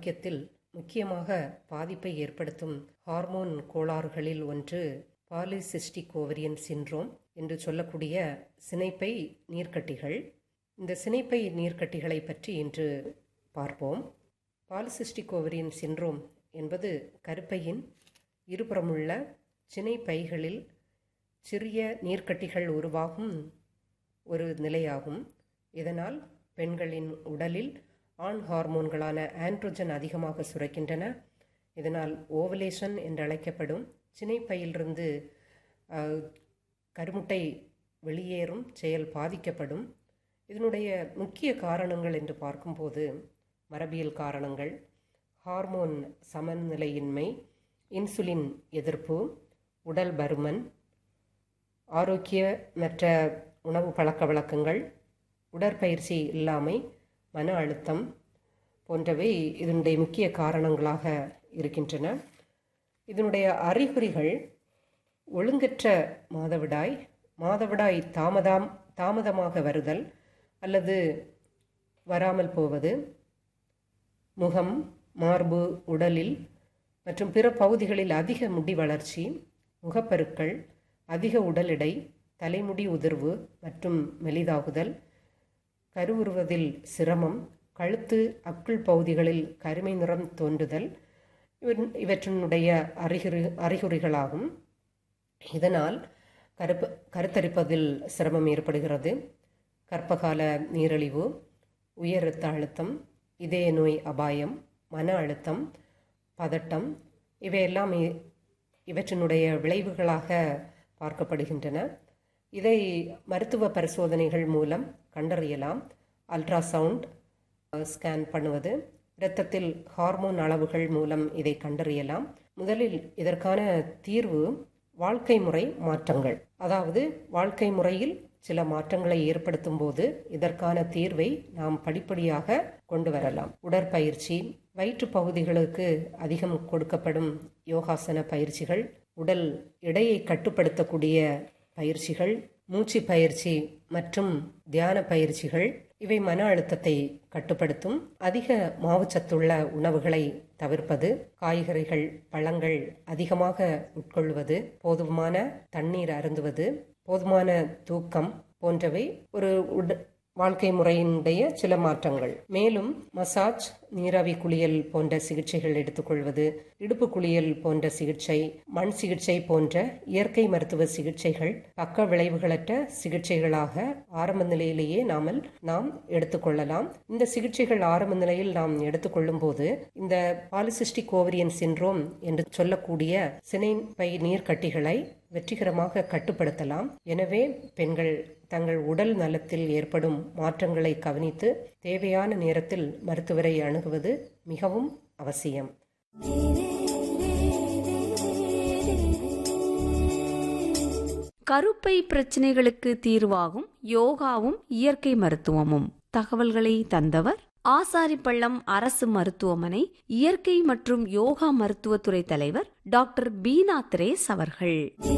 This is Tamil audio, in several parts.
ஆரோக்கியத்தில் முக்கியமாக பாதிப்பை ஏற்படுத்தும் ஹார்மோன் கோளாறுகளில் ஒன்று பாலிசிஸ்டிக் ஓவரியன் சின்ரோம் என்று சொல்லக்கூடிய சினைப்பை நீர்க்கட்டிகள் இந்த சினைப்பை நீர்க்கட்டிகளை பற்றி இன்று பார்ப்போம் பாலிசிஸ்டிக் ஓவரியன் சின்ரோம் என்பது கருப்பையின் இருபுறமுள்ள சினைப்பைகளில் சிறிய நீர்க்கட்டிகள் உருவாகும் ஒரு நிலையாகும் இதனால் பெண்களின் உடலில் ஆண் ஹார்மோன்களான ஆண்ட்ரோஜன் அதிகமாக சுரக்கின்றன இதனால் ஓவலேஷன் என்று அழைக்கப்படும் சினைப்பையிலிருந்து அஹ், கருமுட்டை வெளியேறும் செயல் பாதிக்கப்படும் இதனுடைய முக்கிய காரணங்கள் என்று பார்க்கும்போது மரபியல் காரணங்கள் ஹார்மோன் சமநிலையின்மை இன்சுலின் எதிர்ப்பு உடல் பருமன் ஆரோக்கியமற்ற உணவு பழக்க வழக்கங்கள் உடற்பயிற்சி இல்லாமை மன அழுத்தம் போன்றவை இதனுடைய முக்கிய காரணங்களாக இருக்கின்றன இதனுடைய அறிகுறிகள் ஒழுங்கற்ற மாதவிடாய் மாதவிடாய் தாமதம் தாமதமாக வருதல் அல்லது வராமல் போவது முகம் மார்பு உடலில் மற்றும் பிற பகுதிகளில் அதிக முடி வளர்ச்சி முகப்பருக்கள் அதிக உடல் எடை தலைமுடி உதிர்வு மற்றும் மெலிதாகுதல் கருவுறுவதில் சிரமம் கழுத்து அக்குள் பகுதிகளில் கருமை நிறம் தோன்றுதல் இவன் இவற்றினுடைய அறிகுறி அறிகுறிகளாகும் இதனால் கருப்பு கருத்தரிப்பதில் சிரமம் ஏற்படுகிறது கர்ப்பகால நீரிழிவு உயர் இரத்த அழுத்தம் இதய நோய் அபாயம் மன அழுத்தம் பதட்டம் இவையெல்லாம் இ- இவற்றினுடைய விளைவுகளாக பார்க்கப்படுகின்றன இதை மருத்துவ பரிசோதனைகள் மூலம் கண்டறியலாம் அல்ட்ராசவுண்ட் ஸ்கேன் பண்ணுவது இரத்தத்தில் ஹார்மோன் அளவுகள் மூலம் இதை கண்டறியலாம் முதலில் இதற்கான தீர்வு வாழ்க்கை முறை மாற்றங்கள் அதாவது வாழ்க்கை முறையில் சில மாற்றங்களை ஏற்படுத்தும் போது இதற்கான தீர்வை நாம் படிப்படியாக கொண்டு வரலாம் உடற்பயிற்சி வயிற்று பகுதிகளுக்கு அதிகம் கொடுக்கப்படும் யோகாசன பயிற்சிகள் உடல் எடையை கட்டுப்படுத்தக்கூடிய பயிற்சிகள் மூச்சு பயிற்சி மற்றும் தியான பயிற்சிகள் இவை மன அழுத்தத்தை கட்டுப்படுத்தும் அதிக மாவுச்சத்துள்ள உணவுகளை தவிர்ப்பது காய்கறிகள் பழங்கள் அதிகமாக உட்கொள்வது போதுமான தண்ணீர் அருந்துவது போதுமான தூக்கம் போன்றவை ஒரு உட வாழ்க்கை முறையினுடைய சில மாற்றங்கள் மேலும் மசாஜ் நீராவி குளியல் போன்ற சிகிச்சைகள் எடுத்துக்கொள்வது இடுப்பு குளியல் போன்ற சிகிச்சை மண் சிகிச்சை போன்ற இயற்கை மருத்துவ சிகிச்சைகள் பக்க விளைவுகளற்ற சிகிச்சைகளாக ஆரம்ப நிலையிலேயே நாமல் நாம் எடுத்துக்கொள்ளலாம் இந்த சிகிச்சைகள் ஆரம்ப நிலையில் நாம் எடுத்துக்கொள்ளும் போது இந்த பாலிசிஸ்டிக் ஓவரியன் சின்ரோம் என்று சொல்லக்கூடிய சினைப்பை நீர்க்கட்டிகளை வெற்றிகரமாக கட்டுப்படுத்தலாம் எனவே பெண்கள் தங்கள் உடல் நலத்தில் ஏற்படும் மாற்றங்களை கவனித்து தேவையான நேரத்தில் மருத்துவரை அணுகுவது மிகவும் அவசியம் கருப்பை பிரச்சனைகளுக்கு தீர்வாகும் யோகாவும் இயற்கை மருத்துவமும் தகவல்களை தந்தவர் ஆசாரிப்பள்ளம் அரசு மருத்துவமனை இயற்கை மற்றும் யோகா மருத்துவத்துறை தலைவர் டாக்டர் பீனா திரேஸ் அவர்கள்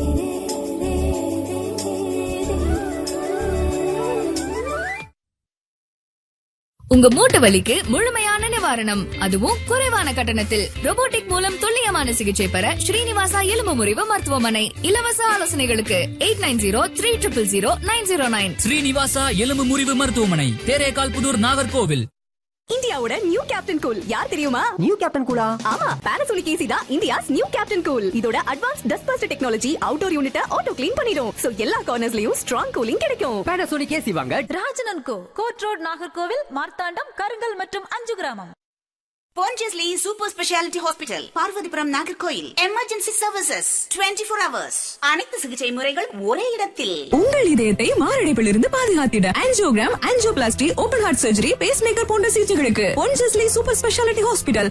உங்க மூட்டு வலிக்கு முழுமையான நிவாரணம் அதுவும் குறைவான கட்டணத்தில் robotic மூலம் துல்லியமான சிகிச்சை பெற ஸ்ரீனிவாசா எலும்பு முறிவு மருத்துவமனை இலவச ஆலோசனைகளுக்கு eight nine zero three triple zero nine zero nine Srinivasa எலும்பு முறிவு மருத்துவமனை தேரேகால் புதூர் நாகர்கோவில் இந்தியாவோட நியூ கேப்டன் கூல் யார் தெரியுமா நியூ கேப்டன் கூலா ஆமா பானாசோனிக் ஏசி தான் இந்தியாஸ் நியூ கேப்டன் கூல் இதோட advance dust bust technology outdoor யூனிட்ட ஆட்டோ க்ளீன் பண்ணிடும் சோ எல்லா கார்னர்ஸ்லயும் ஸ்ட்ராங் கூலிங் கிடைக்கும் பேனாசோனிக் ஏசி வாங்க ராஜனன் co court road Nagercoil Marthandam Karungal மற்றும் அஞ்சு கிராமம் Pondicherry Super Speciality Hospital, Parvathipuram Nagercoil emergency services 24 four hours அனைத்து சிகிச்சை முறைகள் ஒரே இடத்தில் உங்கள் இதயத்தை மாரடைப்பிலிருந்து பாதுகாத்திட angiogram angioplasty open heart surgery pacemaker போன்ற சிகிச்சைகளுக்கு பொன்ஜஸ்லி சூப்பர் ஸ்பெஷாலிட்டி ஹாஸ்பிட்டல்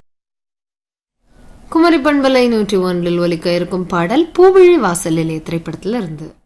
குமரி பண்பலை நூற்றி ஒன்றில் ஒலிக்க இருக்கும் பாடல் பூவிழி வாசலிலே திரைப்படத்தில் இருந்து